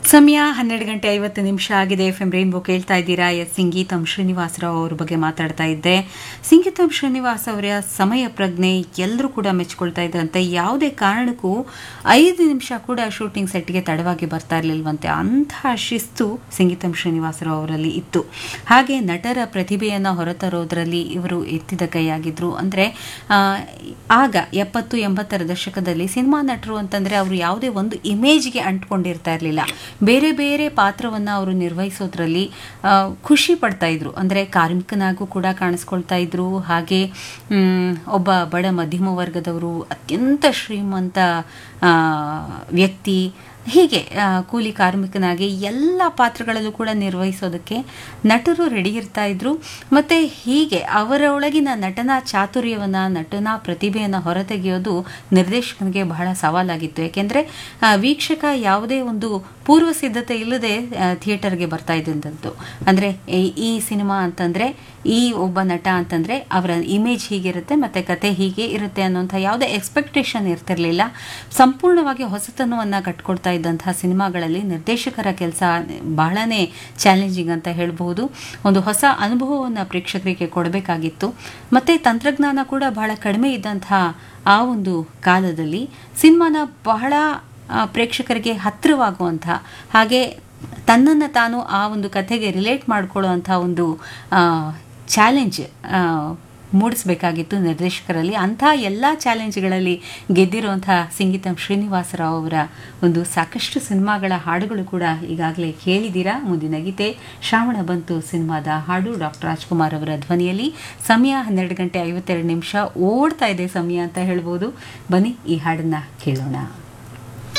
ಸಮಯ ಹನ್ನೆರಡು ಗಂಟೆ ಐವತ್ತು ನಿಮಿಷ ಆಗಿದೆ ಎಫ್ ಎಂ ರೈನ್ಬೋ ಕೇಳ್ತಾ ಇದ್ದೀರಾ ಎಸ್ ಸಂಗೀತಂ ಶ್ರೀನಿವಾಸರಾವ್ ಅವ್ರ ಬಗ್ಗೆ ಮಾತಾಡ್ತಾ ಇದ್ದೆ ಸಂಗೀತಂ ಶ್ರೀನಿವಾಸ್ ಅವರ ಸಮಯ ಪ್ರಜ್ಞೆ ಎಲ್ಲರೂ ಕೂಡ ಮೆಚ್ಕೊಳ್ತಾ ಇದ್ರಂತೆ ಯಾವುದೇ ಕಾರಣಕ್ಕೂ ಐದು ನಿಮಿಷ ಕೂಡ ಶೂಟಿಂಗ್ ಸೆಟ್ಗೆ ತಡವಾಗಿ ಬರ್ತಾ ಇರಲಿಲ್ವಂತೆ ಅಂತಹ ಶಿಸ್ತು ಸಂಗೀತಂ ಶ್ರೀನಿವಾಸರಾವ್ ಅವರಲ್ಲಿ ಇತ್ತು ಹಾಗೆ ನಟರ ಪ್ರತಿಭೆಯನ್ನು ಹೊರತರೋದ್ರಲ್ಲಿ ಇವರು ಎತ್ತಿದ ಕೈಯಾಗಿದ್ರು ಅಂದರೆ ಆಗ ಎಪ್ಪತ್ತು ಎಂಬತ್ತರ ದಶಕದಲ್ಲಿ ಸಿನಿಮಾ ನಟರು ಅಂತಂದರೆ ಅವರು ಯಾವುದೇ ಒಂದು ಇಮೇಜ್ಗೆ ಅಂಟ್ಕೊಂಡಿರ್ತಾ ಇರಲಿಲ್ಲ ಬೇರೆ ಬೇರೆ ಪಾತ್ರವನ್ನು ಅವರು ನಿರ್ವಹಿಸೋದ್ರಲ್ಲಿ ಆ, ಖುಷಿ ಪಡ್ತಾ ಇದ್ರು ಅಂದರೆ ಕಾರ್ಮಿಕನಾಗೂ ಕೂಡ ಕಾಣಿಸ್ಕೊಳ್ತಾ ಇದ್ರು ಹಾಗೆ ಮ್, ಒಬ್ಬ ಬಡ ಮಧ್ಯಮ ವರ್ಗದವರು ಅತ್ಯಂತ ಶ್ರೀಮಂತ ಆ, ವ್ಯಕ್ತಿ ಹೀಗೆ ಆ, ಕೂಲಿ ಕಾರ್ಮಿಕನಾಗಿ ಎಲ್ಲ ಪಾತ್ರಗಳಲ್ಲೂ ಕೂಡ ನಿರ್ವಹಿಸೋದಕ್ಕೆ ನಟರು ರೆಡಿ ಇರ್ತಾ ಇದ್ರು ಮತ್ತೆ ಹೀಗೆ ಅವರ ಒಳಗಿನ ನಟನಾ ಚಾತುರ್ಯವನ್ನು ನಟನಾ ಪ್ರತಿಭೆಯನ್ನು ಹೊರತೆಗೆಯೋದು ನಿರ್ದೇಶಕನಿಗೆ ಬಹಳ ಸವಾಲಾಗಿತ್ತು ಯಾಕೆಂದರೆ ವೀಕ್ಷಕ ಯಾವುದೇ ಒಂದು ಪೂರ್ವ ಸಿದ್ಧತೆ ಇಲ್ಲದೆ ಆ, ಥಿಯೇಟರ್ಗೆ ಬರ್ತಾ ಇದ್ದಂಥದ್ದು ಅಂದರೆ ಈ ಸಿನಿಮಾ ಅಂತಂದರೆ ಈ ಒಬ್ಬ ನಟ ಅಂತಂದರೆ ಅವರ ಇಮೇಜ್ ಹೀಗಿರುತ್ತೆ ಮತ್ತು ಕತೆ ಹೀಗೆ ಇರುತ್ತೆ ಅನ್ನೋಂಥ ಯಾವುದೇ ಎಕ್ಸ್ಪೆಕ್ಟೇಷನ್ ಇರ್ತಿರಲಿಲ್ಲ ಸಂಪೂರ್ಣವಾಗಿ ಹೊಸತನವನ್ನು ಕಟ್ಕೊಡ್ತಾ ಇದ್ದಂತಹ ಸಿನಿಮಾಗಳಲ್ಲಿ ನಿರ್ದೇಶಕರ ಕೆಲಸ ಬಹಳನೇ ಚಾಲೆಂಜಿಂಗ್ ಅಂತ ಹೇಳ್ಬೋದು ಒಂದು ಹೊಸ ಅನುಭವವನ್ನು ಪ್ರೇಕ್ಷಕರಿಗೆ ಕೊಡಬೇಕಾಗಿತ್ತು ಮತ್ತು ತಂತ್ರಜ್ಞಾನ ಕೂಡ ಬಹಳ ಕಡಿಮೆ ಇದ್ದಂತಹ ಆ ಒಂದು ಕಾಲದಲ್ಲಿ ಸಿನಿಮಾನ ಬಹಳ ಆ, ಪ್ರೇಕ್ಷಕರಿಗೆ ಹತ್ತಿರವಾಗುವಂಥ ಹಾಗೆ ತನ್ನನ್ನು ತಾನು ಆ ಒಂದು ಕಥೆಗೆ ರಿಲೇಟ್ ಮಾಡ್ಕೊಳ್ಳುವಂಥ ಒಂದು ಚಾಲೆಂಜ್ ಮೂಡಿಸಬೇಕಾಗಿತ್ತು ನಿರ್ದೇಶಕರಲ್ಲಿ ಅಂಥ ಎಲ್ಲ ಚಾಲೆಂಜ್ಗಳಲ್ಲಿ ಗೆದ್ದಿರುವಂಥ ಸಂಗೀತಂ ಶ್ರೀನಿವಾಸರಾವ್ ಅವರ ಒಂದು ಸಾಕಷ್ಟು ಸಿನಿಮಾಗಳ ಹಾಡುಗಳು ಕೂಡ ಈಗಾಗಲೇ ಕೇಳಿದ್ದೀರಾ ಮುಂದಿನ ಗೀತೆ ಶ್ರಾವಣ ಬಂತು ಸಿನಿಮಾದ ಹಾಡು ಡಾಕ್ಟರ್ ರಾಜ್ಕುಮಾರ್ ಅವರ ಧ್ವನಿಯಲ್ಲಿ ಸಮಯ ಹನ್ನೆರಡು ಗಂಟೆ ಐವತ್ತೆರಡು ನಿಮಿಷ ಓಡ್ತಾ ಇದೆ ಸಮಯ ಅಂತ ಹೇಳ್ಬೋದು ಬನ್ನಿ ಈ ಹಾಡನ್ನ ಕೇಳೋಣ